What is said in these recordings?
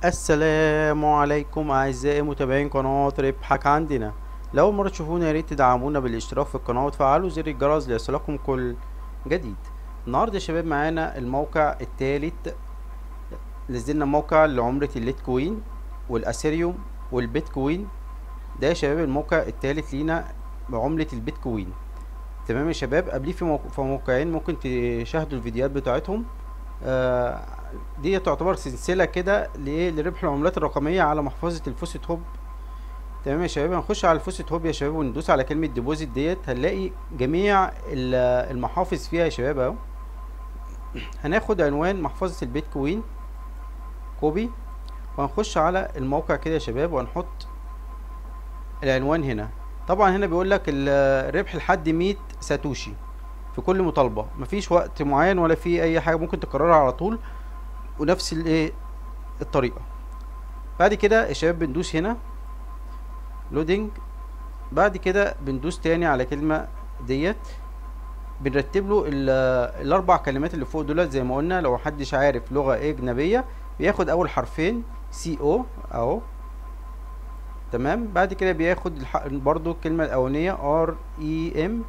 السلام عليكم اعزائي متابعين قناة ربحك عندنا لو أول مرة تشوفونا يا ريت تدعمونا بالاشتراك في القناة وتفعلوا زر الجرس ليصلكم كل جديد النهارده يا شباب معانا الموقع الثالث نزلنا موقع لعملة الليتكوين والاثيريوم والبيتكوين ده يا شباب الموقع الثالث لينا بعملة البيتكوين تمام يا شباب قبليه في, موقع في موقعين ممكن تشاهدوا الفيديوهات بتاعتهم آه دي تعتبر سلسلة كده لربح العملات الرقمية على محفظة الفوسيت هوب تمام يا شباب هنخش على الفوسيت هوب يا شباب وندوس على كلمة ديبوزيت ديت هنلاقي جميع المحافظ فيها يا شباب اهو هناخد عنوان محفظة البيتكوين كوبي وهنخش على الموقع كده يا شباب وهنحط العنوان هنا طبعا هنا بيقول لك الربح لحد 100 ساتوشي في كل مطالبة مفيش وقت معين ولا في اي حاجة ممكن تكررها على طول ونفس الايه الطريقة بعد كده يا شباب بندوس هنا لودنج بعد كده بندوس تاني على كلمة ديت بنرتب له الاربع كلمات اللي فوق دولت زي ما قلنا لو محدش عارف لغة اجنبية بياخد اول حرفين سي او اهو تمام بعد كده بياخد برضو الكلمة الاولانية ار اي ام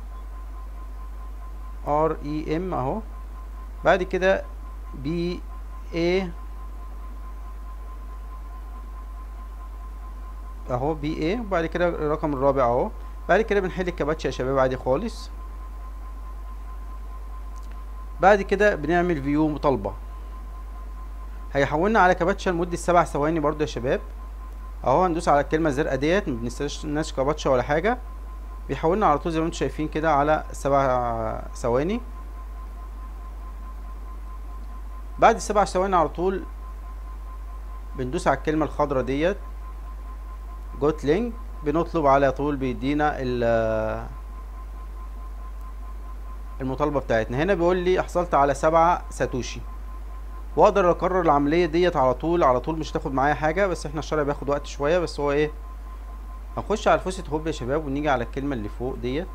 ار اي ام اهو بعد كده بي اي اهو بي اي وبعد كده الرقم الرابع اهو بعد كده بنحل الكباتشة يا شباب عادي خالص بعد كده بنعمل فيو مطالبة هيحولنا على كباتشة لمدة سبع ثواني برضو يا شباب اهو هندوس على الكلمة الزرقاء ديت مبنستناش كباتشة ولا حاجة بيحولنا على طول زي ما انتم شايفين كده على سبع ثواني بعد السبع ثواني على طول بندوس على الكلمة الخضراء ديت جوت لينك بنطلب على طول بيدينا المطالبة بتاعتنا هنا بيقول لي حصلت على سبعة ساتوشي واقدر اكرر العملية ديت على طول على طول مش هتاخد معايا حاجة بس احنا الشرع بياخد وقت شوية بس هو ايه هنخش على الفوسيت هوب يا شباب ونيجي على الكلمة اللي فوق ديت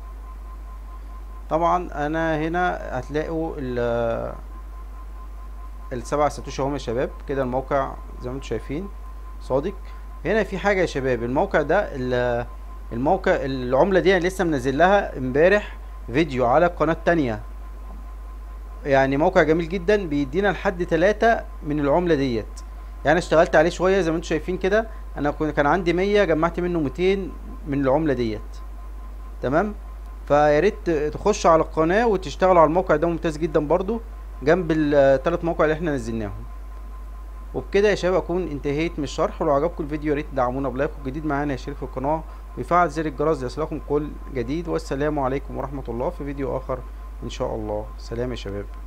طبعا انا هنا هتلاقوا ال السبع ساتوشي اهم يا شباب كده الموقع زي ما انتم شايفين صادق هنا في حاجه يا شباب الموقع ده الموقع العمله دي لسه منزل لها امبارح فيديو على قناه تانية يعني موقع جميل جدا بيدينا لحد ثلاثة من العمله ديت يعني اشتغلت عليه شويه زي ما انتم شايفين كده انا كان عندي مية جمعت منه 200 من العمله ديت تمام فيا ريت تخشوا على القناه وتشتغلوا على الموقع ده ممتاز جدا برضو جنب الثلاث مواقع اللي احنا نزلناهم وبكده يا شباب اكون انتهيت من الشرح ولو عجبكم الفيديو يا ريت تدعمونا بلايك والجديد معانا يشترك في القناه ويفعل زر الجرس ليصلكم كل جديد والسلام عليكم ورحمه الله في فيديو اخر ان شاء الله سلام يا شباب